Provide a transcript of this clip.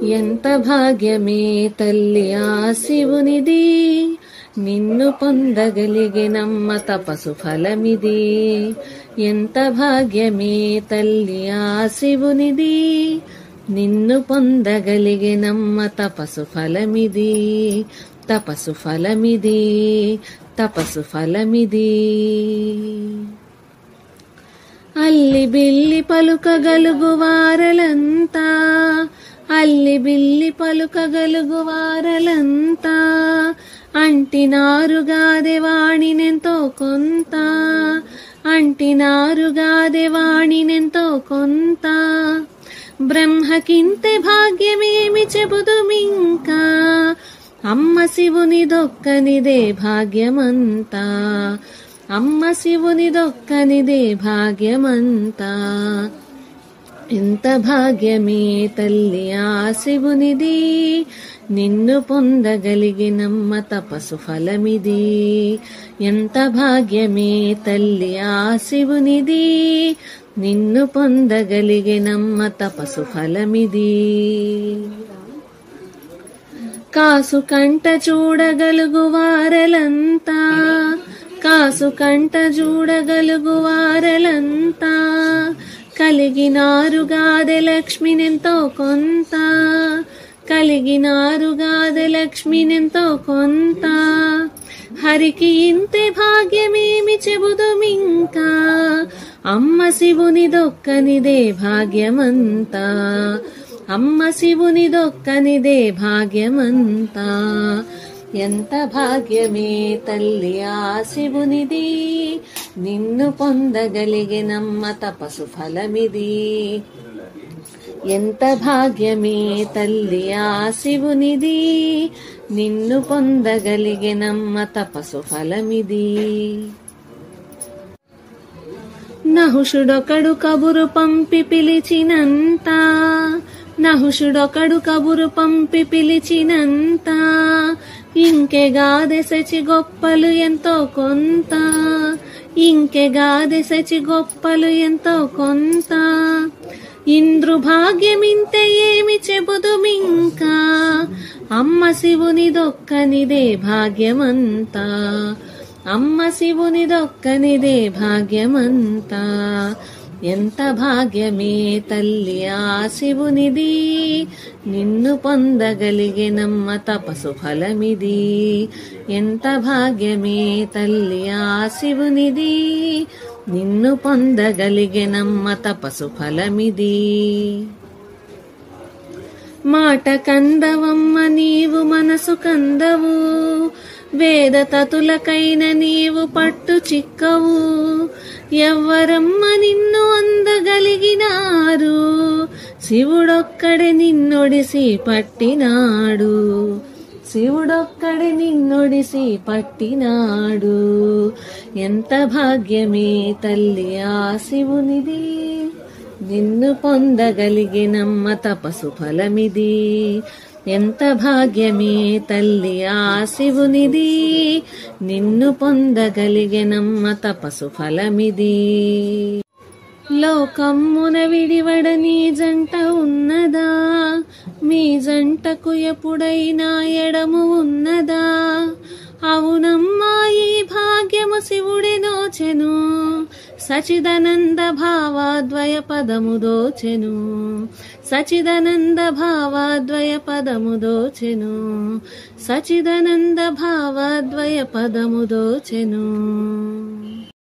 ఎంత భాగ్యమే తల్లి ఆ శివునిది నిన్ను పొందగలిగినమ్మ తపసు ఫలమిది ఎంత భాగ్యమే తల్లి ఆ శివునిది నిన్ను పొందగలిగినమ్మ తపసు ఫలమిది తపసు ఫలమిది తపసు ఫలమిది అల్లి బిల్లి పలుకగలుగు వారలంతా అల్లి బిల్లి పలుకగలుగు వారలంతా అంటినారుగాదే వాణినెంతో కొంత అంటినారుగాదే వాణినెంతో కొంత బ్రహ్మకింతే భాగ్యమేమి చెబుదుమింకా అమ్మ శివుని దొక్కనిదే భాగ్యమంతా అమ్మ శివుని దొక్కనిదే భాగ్యమంతా ఎంత భాగ్యమే తల్లి ఆ శివునిది నిన్ను పొందగలిగినమ్మ తపసు ఫలమిది ఎంత భాగ్యమే తల్లి ఆ శివునిది నిన్ను పొందగలిగినమ్మ తపసు ఫలమిది కాసు కంట చూడగలుగు వారలంతా కాసు కంట చూడగలుగు వారలంతా కలిగినారుగాదె లక్ష్మినెంతో కొంత కలిగినారుగాదె లక్ష్మినెంతో కొంత హరికి ఇంతే భాగ్యమేమి చెబుదుమింకా అమ్మ శివుని దొక్కనిదే భాగ్యమంతా అమ్మ శివుని దొక్కనిదే భాగ్యమంతా ఎంత భాగ్యమే తల్లి ఆ శివునిది నిన్ను పొందగలిగినమ్మ తపసు ఫలమిది ఎంత భాగ్యమే తల్లి ఆ శివునిది నిన్ను పొందగలిగినమ్మ తపసు ఫలమిది నహుషుడొకడు కబురు పంపి పిలిచినంత నహుషుడొకడు కబురు పంపి పిలిచినంత ఇంకెగాదె సచి గొప్పలు ఎంతో కొంత ఇంకెగాదె సచి గొప్పలు ఎంతో కొంత ఇంద్రు భాగ్యమింతే ఏమి చెబుదుమింకా అమ్మ శివుని దొక్కనిదే భాగ్యమంతా అమ్మ శివుని దొక్కనిదే భాగ్యమంతా ఎంత భాగ్యమే తల్లి ఆ శివునిది నిన్ను పొందగలిగినమ్మ తపసు ఫలమిది ఎంత భాగ్యమే తల్లి ఆ శివునిది నిన్ను పొందగలిగినమ్మ తపసు ఫలమిది మాట కందవమ్మ నీవు మనసు కందవు వేద తతులకైన నీవు పట్టు చిక్కవు ఎవ్వరమ్మ నిన్ను అందగలిగినారు శివుడొక్కడే నిన్నొడిసి పట్టినాడు శివుడొక్కడే నిన్నొడిసి పట్టినాడు ఎంత భాగ్యమే తల్లి ఆ శివునిది నిన్ను పొందగలిగినమ్మ తపసు ఫలమిది ఎంత భాగ్యమే తల్లి ఆ శివునిది నిన్ను పొందగలిగినమ్మ తపసు ఫలమిది లోకమ్మున విడివడని జంట ఉన్నదా మీ జంటకు ఎప్పుడైనా ఎడము ఉన్నదా అవునమ్మా ఈ భాగ్యము శివుడి నోచెను సచిదనంద భావాద్వయ పదము దోచెను సచిదనంద భావాద్వయ పదము దోచెను సచిదనంద భావాద్వయ పదము దోచెను